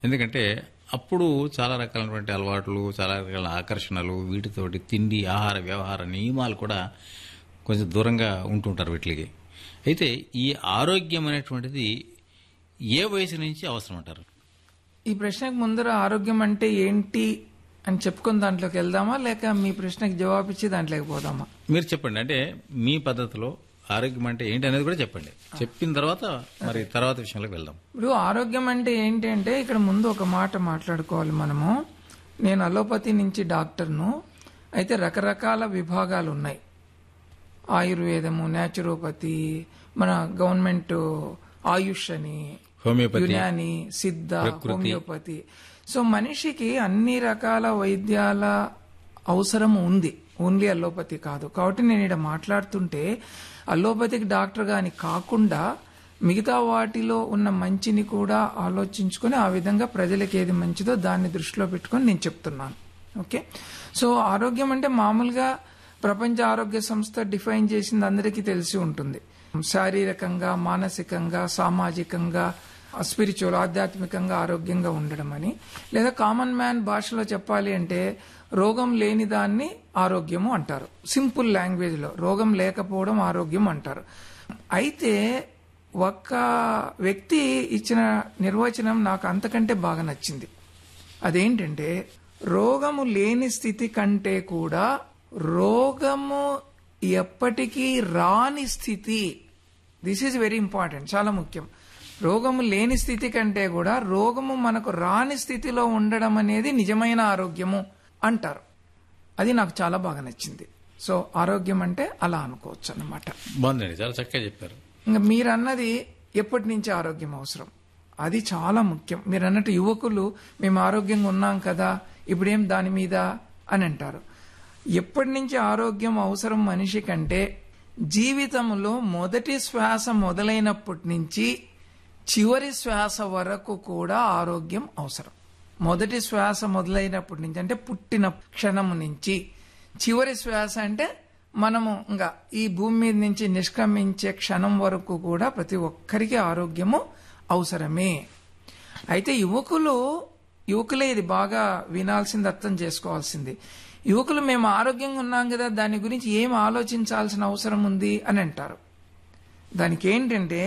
ఎందుకంటే అప్పుడు చాలా రకాలైనటువంటి అలవాట్లు చాలా రకాల ఆకర్షణలు వీటితోటి తిండి ఆహార వ్యవహార నియమాలు కూడా కొంచెం దూరంగా ఉంటుంటారు వీటికి అయితే ఈ ఆరోగ్యం అనేటువంటిది ఏ వయసు నుంచి అవసరం అంటారు ఈ ప్రశ్నకు ముందర ఆరోగ్యం అంటే ఏంటి అని చెప్పుకుని దాంట్లోకి వెళ్దామా లేక మీ ప్రశ్నకి జవాబిచ్చి దాంట్లోకి పోదామా మీరు చెప్పండి అంటే మీ పద్ధతిలో ఆరోగ్యం అంటే ఏంటి అనేది కూడా చెప్పండి చెప్పిన తర్వాత మరి తర్వాత విషయంలోకి వెళ్దాం ఇప్పుడు ఆరోగ్యం అంటే ఏంటి అంటే ఇక్కడ ముందు ఒక మాట మాట్లాడుకోవాలి మనము నేను అలోపతి నుంచి డాక్టర్ను అయితే రకరకాల విభాగాలు ఉన్నాయి ఆయుర్వేదము న్యాచురోపతి మన గవర్నమెంట్ ఆయుష్ అని హోమియోపతి యునాని సిద్ధ హోమియోపతి సో మనిషికి అన్ని రకాల వైద్యాల అవసరం ఉంది ఓన్లీ అల్లోపతి కాదు కాబట్టి నేను ఇక్కడ మాట్లాడుతుంటే అల్లోపతికి డాక్టర్ గాని కాకుండా మిగతా వాటిలో ఉన్న మంచిని కూడా ఆలోచించుకొని ఆ విధంగా ప్రజలకు ఏది మంచిదో దాన్ని దృష్టిలో పెట్టుకొని నేను చెప్తున్నాను ఓకే సో ఆరోగ్యం అంటే మామూలుగా ప్రపంచ ఆరోగ్య సంస్థ డిఫైన్ చేసింది అందరికీ తెలిసి ఉంటుంది శారీరకంగా మానసికంగా సామాజికంగా స్పిరిచువల్ ఆధ్యాత్మికంగా ఆరోగ్యంగా ఉండడం అని లేదా కామన్ మ్యాన్ భాషలో చెప్పాలి అంటే రోగం లేని దాన్ని ఆరోగ్యము అంటారు సింపుల్ లాంగ్వేజ్ లో రోగం లేకపోవడం ఆరోగ్యం అంటారు అయితే ఒక్క వ్యక్తి ఇచ్చిన నిర్వచనం నాకు అంతకంటే బాగా నచ్చింది అదేంటంటే రోగము లేని స్థితి కంటే కూడా రోగము ఎప్పటికీ రాని స్థితి దిస్ ఈజ్ వెరీ ఇంపార్టెంట్ చాలా ముఖ్యం రోగము లేని స్థితి కంటే కూడా రోగము మనకు రాని స్థితిలో ఉండడం అనేది నిజమైన ఆరోగ్యము అంటారు అది నాకు చాలా బాగా నచ్చింది సో ఆరోగ్యం అంటే అలా అనుకోవచ్చు అన్నమాట బాగుందండి చాలా చక్కగా చెప్పారు ఇంకా మీరు అన్నది ఎప్పటి నుంచి ఆరోగ్యం అవసరం అది చాలా ముఖ్యం మీరు అన్నట్టు యువకులు మేము ఆరోగ్యంగా ఉన్నాం కదా ఇప్పుడేం దాని మీద అని అంటారు ఎప్పటి నుంచి ఆరోగ్యం అవసరం మనిషి కంటే జీవితంలో మొదటి శ్వాస మొదలైనప్పటి నుంచి చివరి శ్వాస వరకు కూడా ఆరోగ్యం అవసరం మొదటి శ్వాస మొదలైనప్పటి నుంచి అంటే పుట్టిన క్షణం నుంచి చివరి శ్వాస అంటే మనము ఇంకా ఈ భూమి మీద నుంచి నిష్క్రమించే క్షణం వరకు కూడా ప్రతి ఒక్కరికి ఆరోగ్యము అవసరమే అయితే యువకులు యువకులే ఇది బాగా వినాల్సింది అర్థం చేసుకోవాల్సింది యువకులు మేము ఆరోగ్యంగా ఉన్నాం కదా దాని గురించి ఏం ఆలోచించాల్సిన అవసరం ఉంది అని అంటారు దానికి ఏంటంటే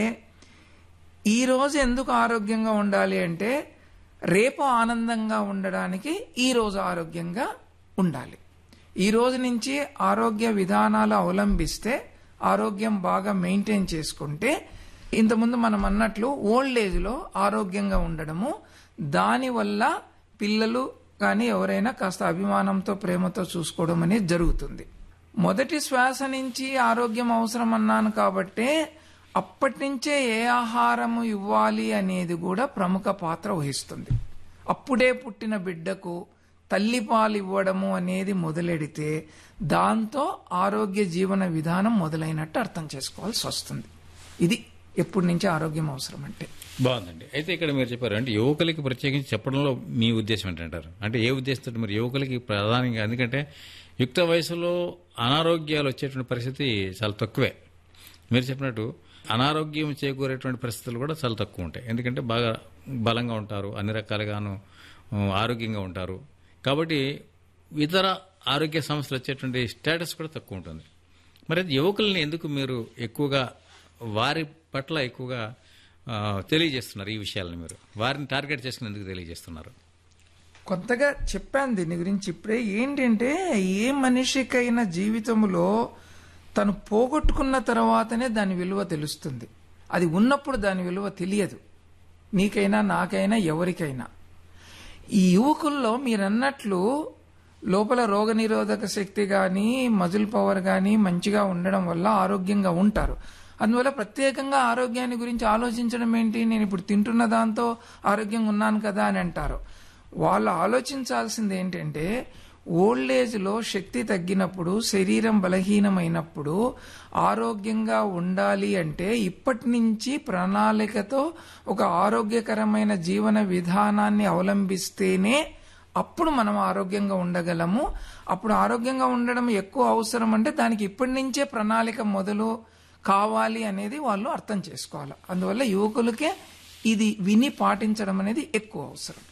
ఈ రోజు ఎందుకు ఆరోగ్యంగా ఉండాలి అంటే రేపు ఆనందంగా ఉండడానికి ఈ రోజు ఆరోగ్యంగా ఉండాలి ఈ రోజు నుంచి ఆరోగ్య విధానాలు అవలంబిస్తే ఆరోగ్యం బాగా మెయింటైన్ చేసుకుంటే ఇంతకుముందు మనం అన్నట్లు ఓల్డ్ ఏజ్ లో ఆరోగ్యంగా ఉండడము దానివల్ల పిల్లలు కానీ ఎవరైనా కాస్త అభిమానంతో ప్రేమతో చూసుకోవడం అనేది జరుగుతుంది మొదటి శ్వాస నుంచి ఆరోగ్యం అవసరం అన్నాను కాబట్టే అప్పటి నుంచే ఏ ఆహారము ఇవ్వాలి అనేది కూడా ప్రముఖ పాత్ర వహిస్తుంది అప్పుడే పుట్టిన బిడ్డకు తల్లిపాలు ఇవ్వడము అనేది మొదలెడితే దాంతో ఆరోగ్య జీవన విధానం మొదలైనట్టు అర్థం చేసుకోవాల్సి వస్తుంది ఇది ఎప్పటి నుంచి ఆరోగ్యం అవసరం అంటే బాగుందండి అయితే ఇక్కడ మీరు చెప్పారు అంటే యువకులకి ప్రత్యేకించి చెప్పడంలో మీ ఉద్దేశం ఏంటంటారు అంటే ఏ ఉద్దేశంతో మరి యువకులకి ప్రధానంగా ఎందుకంటే యుక్త వయసులో అనారోగ్యాలు వచ్చేటువంటి పరిస్థితి చాలా తక్కువే మీరు చెప్పినట్టు అనారోగ్యం చేకూరేటువంటి పరిస్థితులు కూడా చాలా తక్కువ ఉంటాయి ఎందుకంటే బాగా బలంగా ఉంటారు అన్ని రకాలుగాను ఆ, ఆరోగ్యంగా ఉంటారు కాబట్టి ఇతర ఆరోగ్య సమస్యలు వచ్చేటువంటి స్టేటస్ కూడా తక్కువ ఉంటుంది మరి అది యువకుల్ని ఎందుకు మీరు ఎక్కువగా వారి పట్ల ఎక్కువగా ఆ, తెలియజేస్తున్నారు ఈ విషయాలను మీరు వారిని టార్గెట్ చేసుకుని ఎందుకు తెలియజేస్తున్నారు కొత్తగా చెప్పాను దీని గురించి ఇప్పుడే ఏంటంటే ఏ మనిషికైనా జీవితంలో తను పోగొట్టుకున్న తర్వాతనే దాని విలువ తెలుస్తుంది అది ఉన్నప్పుడు దాని విలువ తెలియదు నీకైనా నాకైనా ఎవరికైనా ఈ యువకుల్లో మీరన్నట్లు లోపల రోగనిరోధక శక్తి కానీ మజిల్ పవర్ కానీ మంచిగా ఉండడం వల్ల ఆరోగ్యంగా ఉంటారు అందువల్ల ప్రత్యేకంగా ఆరోగ్యాన్ని గురించి ఆలోచించడం ఏంటి నేను ఇప్పుడు తింటున్న దాంతో ఆరోగ్యంగా ఉన్నాను కదా అని అంటారు వాళ్ళు ఆలోచించాల్సింది ఏంటంటే ఓల్డ్ ఏజ్ లో శక్తి తగ్గినప్పుడు శరీరం బలహీనమైనప్పుడు ఆరోగ్యంగా ఉండాలి అంటే ఇప్పటి నుంచి ప్రణాళికతో ఒక ఆరోగ్యకరమైన జీవన విధానాన్ని అవలంబిస్తేనే అప్పుడు మనం ఆరోగ్యంగా ఉండగలము అప్పుడు ఆరోగ్యంగా ఉండడం ఎక్కువ అవసరం అంటే దానికి ఇప్పటి నుంచే ప్రణాళిక మొదలు కావాలి అనేది వాళ్ళు అర్థం చేసుకోవాలి అందువల్ల యువకులకే ఇది విని పాటించడం అనేది ఎక్కువ అవసరం